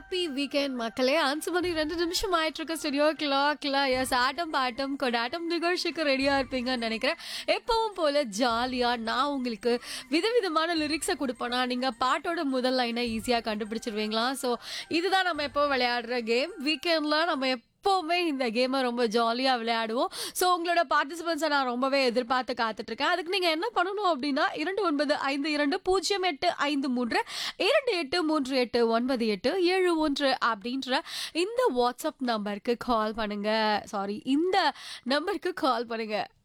happy weekend மக்களே அஞ்சு மணி ரெண்டு நிமிஷம் ஆயிட்டு இருக்க ஸ்டுடியோ கிளாக்ல எஸ் ஆட்டம் பாட்டம் கொடாட்டம் நிகழ்ச்சிக்கு ரெடியா இருப்பீங்கன்னு நினைக்கிறேன் எப்பவும் போல ஜாலியா நான் உங்களுக்கு விதவிதமான லிரிக்ஸை கொடுப்பேனா நீங்க பாட்டோட முதல் லைனை ஈஸியா கண்டுபிடிச்சிருவீங்களா ஸோ இதுதான் நம்ம எப்போ விளையாடுற கேம் வீக்கெண்ட்ல நம்ம எப்போவுமே இந்த கேமை ரொம்ப ஜாலியாக விளையாடுவோம் ஸோ உங்களோட பார்ட்டிசிபென்ட்ஸை நான் ரொம்பவே எதிர்பார்த்து காத்துட்டு இருக்கேன் அதுக்கு நீங்கள் என்ன பண்ணணும் அப்படின்னா இரண்டு ஒன்பது ஐந்து இரண்டு பூஜ்ஜியம் எட்டு ஐந்து மூன்று இரண்டு எட்டு மூன்று எட்டு ஒன்பது எட்டு ஏழு ஒன்று அப்படின்ற இந்த வாட்ஸ்அப் நம்பருக்கு கால் பண்ணுங்க சாரி இந்த நம்பருக்கு கால் பண்ணுங்க